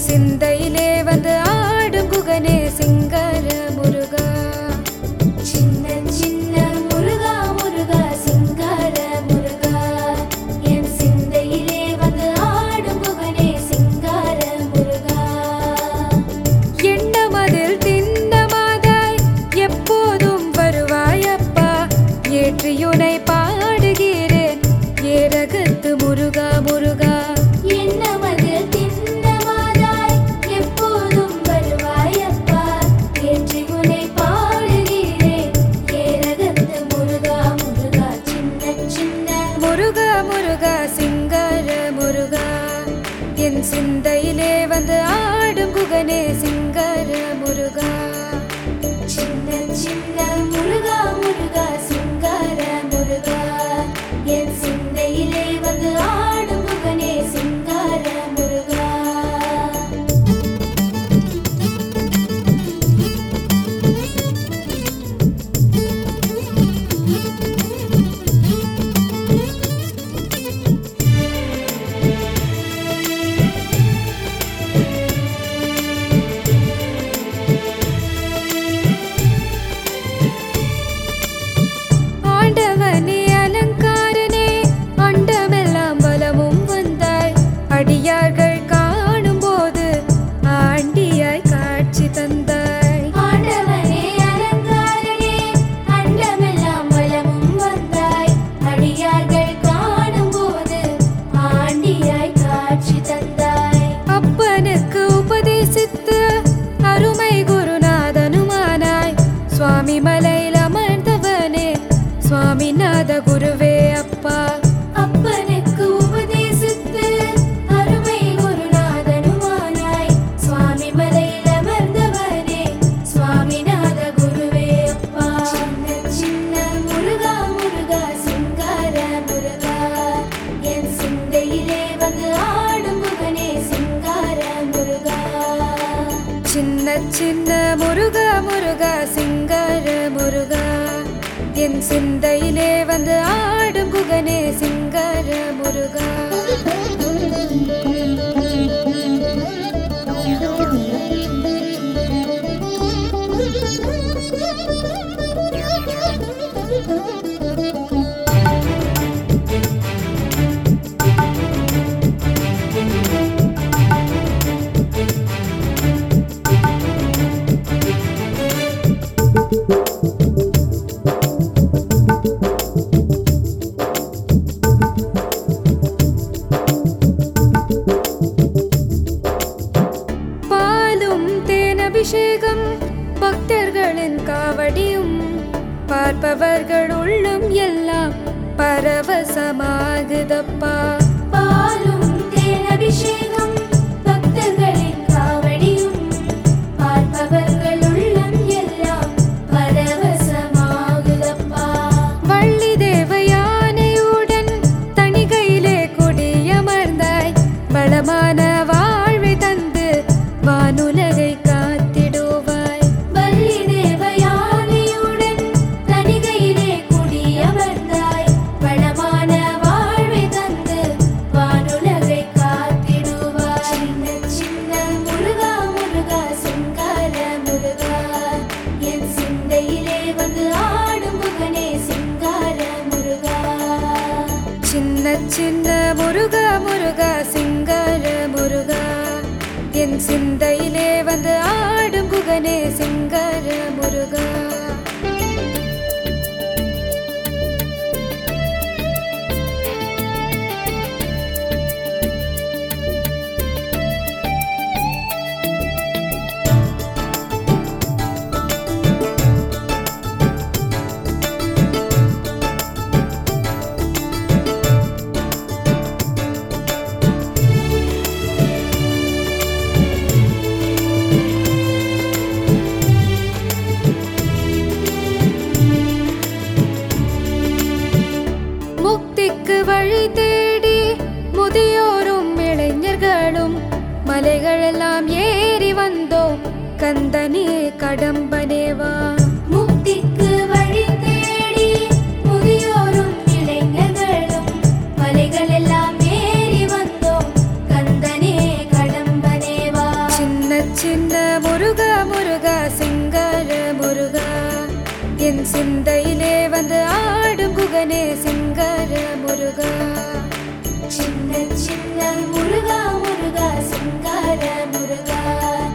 சிந்தையிலே வந்து ஆடும் குகனே சிங்கர முருகா சின்ன சின்ன முருகா முருகா சிங்கார முருகா என் சிந்தையிலே வந்து ஆடும் குகனே சிங்கார முருகா எண்ணமதில் திண்ணமாதாய் எப்போதும் வருவாயப்பா ஏற்றியுனை பாடுகிறேன் ஏரகத்து முருகா முருகா என்னமதில் திண்ணமாதாய் எப்போதும் வருவாயப்பா ஏற்றி உனை பாடுகிறேன் ஏரகத்து முருகா முருகா சின்ன சின்ன முருகா முருகா சிங்கர முருகா என் சிந்தையிலே வந்து ஆடும் குகனே சிங்கர முருகா சின்ன சின்ன முருகா முருகா சிங்கார முருகா என் சிந்தையிலே வந்து ஆடும் முகனே சிங்கார முருகா ஆண்டவனே அலங்காரனே அண்டமெல்லாம் பலமும் வந்தாய் அடியார்கள் காணும் போது ஆண்டியாய் காட்சி தந்தாய் ஆண்டவனே அலங்காரனே அண்டமெல்லாம் வலமும் வந்தாய் அடியார்கள் காணும் போது ஆண்டியாய் காட்சி தந்தாய் அப்பனுக்கு உபதேசித்து அருமை குருநாதனுமானாய் சுவாமி மலையில் அமர்ந்தவனே சுவாமிநாத குருவே அப்பா அப்பனுக்கு உபதேசித்து அருமை குருநாதனுமானாய் சுவாமி மலையில் அமர்ந்தவனே சுவாமிநாத குருவே அப்பா சின்ன சின்ன முருகா முருகா சிங்கார முருகா என் சிந்தையிலே வந்து ஆடும் முகனே சிங்கார முருகா சின்ன சின்ன முருகா முருகா சிங்கர முருகா என் சிந்தையிலே வந்து ஆடும் குகனே சிங்கர முருகா பாலும் தேனபிஷேகம் பக்தர்களின் காவடியும் பார்ப்பவர்கள் உள்ளம் எல்லாம் பரவசமாகுதப்பா பாலும் தேனபிஷேகம் பக்தர்களின் காவடியும் பார்ப்பவர்கள் உள்ளம் எல்லாம் பரவசமாகுதப்பா வள்ளி தேவயானையுடன் தணிகையிலே குடியமர்ந்தாய் வளமான வாழ்வை தந்து வானுலகை காத்திடுவாய் வள்ளி தேவயானையுடன் தணிகையிலே குடியமர்ந்தாய் வளமான வாழ்வை தந்து வானுலகை காத்திடுவாய் சின்ன சின்ன முருகா முருகா சிங்கார முருகா என் சிந்தையிலே வந்து ஆடும் முகனே சிங்கார முருகா சின்ன சின்ன முருகா முருகா சிங்கர முருகா என் சிந்தையிலே வந்து ஆடும் குகனே சிங்கர முருகா முக்திக்கு வழி தேடி முதியோரும் இளைஞர்களும் மலைகளெல்லாம் ஏறி வந்தோம் கந்தனே கடம்பனேவா முக்திக்கு வழி தேடி முதியோரும் இளைஞர்களும் மலைகளெல்லாம் ஏறி வந்தோம் கந்தனே கடம்பனேவா என் சிந்தையிலே வந்து ஆடும் குகனே சிங்கார முருகா சின்ன சின்ன முருகா முருகா சிங்கார முருகா